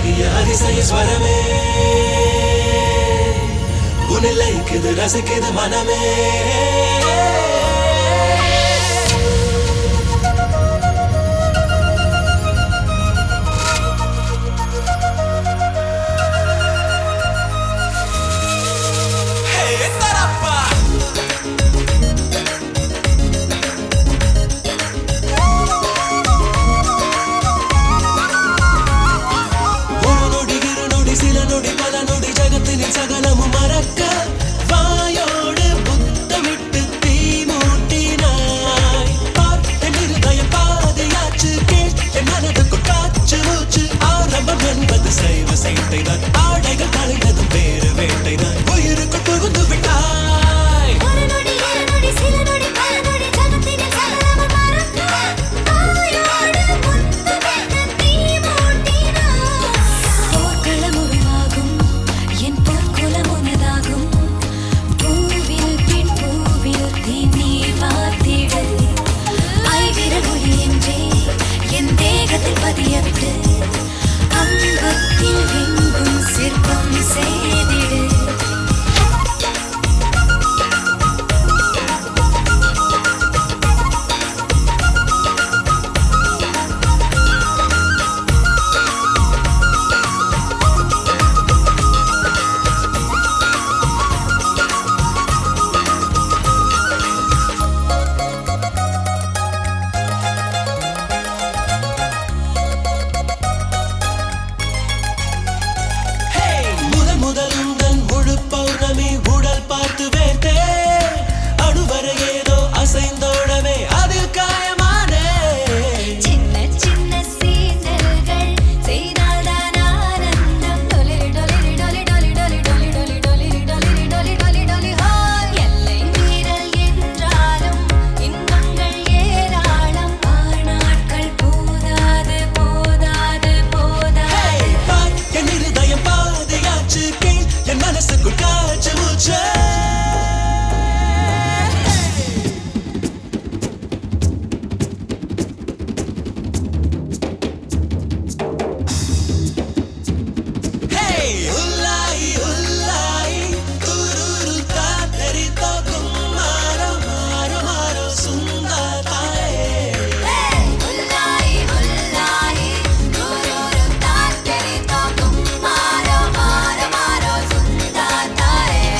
அழகிய அதிசய ஸ்வரமே உன்னை லயிக்குது ரசிக்குது மனமே Hey, tarappa! ஒரு நொடி இரு நொடி சில நொடி பல நொடி ஜகத்தினில் சகலமும் மறக்க வாயோடு புத்தமிட்டு தீ மூட்டினாய் என் இருதயம் பாதையாச்சு கேள் என் மனதுக்குள் காற்று மூச்சு ஆரம்பம் என்பது சைவ சைட்டை தான் ஆடைகள் கலைந்ததும் வேறு வேட்டை தான் உயிருக்குள் புகுந்து விட்டாய் ஒரு நொடி இரு நொடி சில நொடி பல நொடி ஜகத்தினில் சகலமும் மறக்க தாயோடு முத்தமிட்டு தீ மூட்டினாய் போர்க்களம் உருவாகும் என் பொற்குலம் உனதாகும் பூவில் பின் பூவில் தீனி வாத்திடு ஐவிரல் ஒளி என்றே என் தேகத்தில் பதியவிட்டு அங்கத்தில் எங்கும் சிற்பம் செய்திடு முதல் முதல் உந்தன் முழு பௌர்ணமி உடல் பார்த்து வேட்டே அணுவரை ஏதோ அசைந்தோடவே அதில் காயமானே சின்ன சின்ன சீண்டல்கள் செய்தால்தான் ஆனந்தம் டொலிரி டொலிரி டொலி டொலி டொலி டொலி டொலி டொலிரி டொலிரி டொலி டொலி டொலி ஹாய் எல்லை மீறல் என்றாலும் இன்பங்கள் ஏராளம் ஆனாட்கள் போதாது போதாது போதாது பார், என் இருதயம் பாதையாச்சு கேள் என் மனசுக்குள் காற்று மூச்சு Hey, உள்ளாய், உள்ளாய், துருரு தாத்தரி தோக்கும் மாறோ, மாறோ, மாறோ, சுந்தராயே. உல்லாய் உல்லாய் குருரு தாக்கரி தோக்கும் மாரோ மாரோ மாரோ சுந்தாதாயே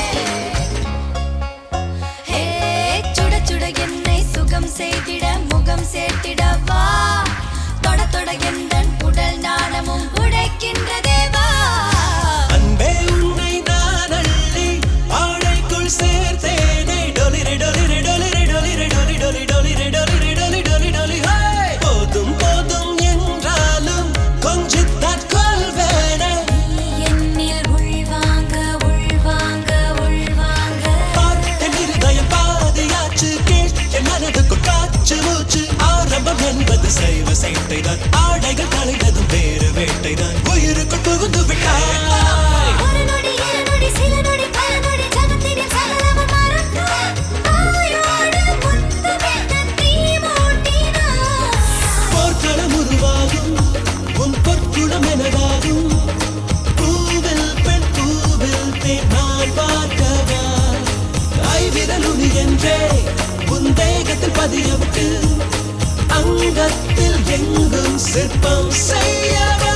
ஹே சுட சுட என்னை சுகம் செய்திட முகம் சேர்த்திட வா தொட தொட எந்தன் உடல் நாணமும் உடைக்கின்றதே வா அன்பே உன்னை நான் அள்ளி ஆடைக்குள் சேர்த்தேனே. டொலிரி, டொலிரி, டொலிரி, டொலிரி, டொலி, டொலி, டொலிரி, டொலிரி, டொலி, டொலி, டொலி, ஹே! போதும் போதும் என்றாலும் கொஞ்சித்தான் கொள்வேனே. நீ என்னில் உள்வாங்க உள்வாங்க உள்வாங்க பார், என் இருதயம் பாதையாச்சு கேள் என் மனதுக்குள் காற்று மூச்சு ஆரம்பம் என்பது சைவ சைட்டைதான் ஆடைகள் கலைந்ததும் வேறு வேட்டைதான் உயிருக்குள் புகுந்து விட்டாய் ஒரு நொடி இரு நொடி சில நொடி பல நொடி ஜகத்தினில் சகலமும் மறக்க தாயோடு முத்தமிட்டு தீ மூட்டினாய் போர்க்களம் உருவாகும் உன் பொற்குடம் எனதாகும் பூவில் பெண் பூவில் தேன் நான் பார்க்கவா ஐவிரல் உனி என்றே உன் தேகத்தில் பதியவிட்டு அங்கத்தில் எங்கும் சிற்பம் செய்யவா